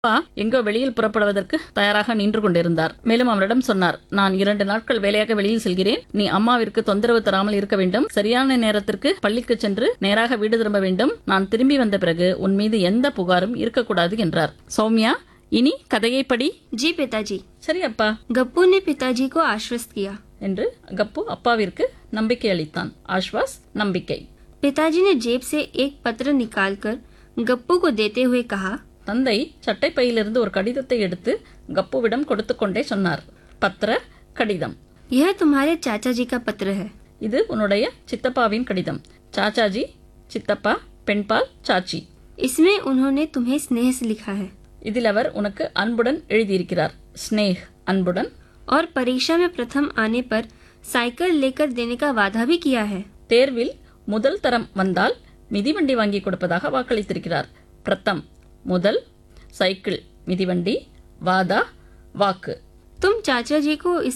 அப்பா எங்கோ வெளியில் புறப்படுவதற்கு தயாராக நின்று கொண்டிருந்தார் மேலும் அவரிடம் சொன்னார் நான் இரண்டு நாட்கள் வேலையாக வெளியில் செல்கிறேன் நீ அம்மாவிற்கு தொந்தரவு தராமல் இருக்க வேண்டும் சரியான நேரத்திற்கு பள்ளிக்கு சென்று நேராக வீடு திரும்ப வேண்டும் நான் திரும்பி வந்த பிறகு உன் மீது எந்த புகாரும் இருக்கக்கூடாது என்றார் சௌமியா இனி கதையை படி जी पिताजी சரி அப்பா गप्पू ने पिताजी को आश्वस्त किया என்று கப்பு அப்பாவிற்கு நம்பிக்கை அளித்தான் ஆஷ்வாஸ் நம்பிக்கை पिताजी ने जेब से एक पत्र निकालकर गप्पू को देते हुए कहा தந்தை சட்டைப்பையிலிருந்து ஒரு கடிதத்தை எடுத்து கப்புவிடம் கொடுத்து கொண்டே சொன்னார் பத்திர கடிதம் यह तुम्हारे चाचा जी का पत्र है இது உன்னுடைய சித்தப்பாவின் கடிதம் சாச்சாஜி சித்தப்பா பெண்பால் சாச்சி इसमें उन्होंने तुम्हें स्नेह से लिखा है இதில் அவர் உனக்கு அன்புடன் எழுதியிருக்கிறார் ஸ்னேக் அன்புடன் और परीक्षा में प्रथम आने पर साइकिल लेकर देने का वादा भी किया है தேர்வில் முதல் தரம் வந்தால் மிதிவண்டி வாங்கி கொடுப்பதாக வாக்களித்திருக்கிறார் பிரத்தம் முதல் சைக்கிள் மிதிவண்டி வாதா வாக்கு तुम चाचा जी को इस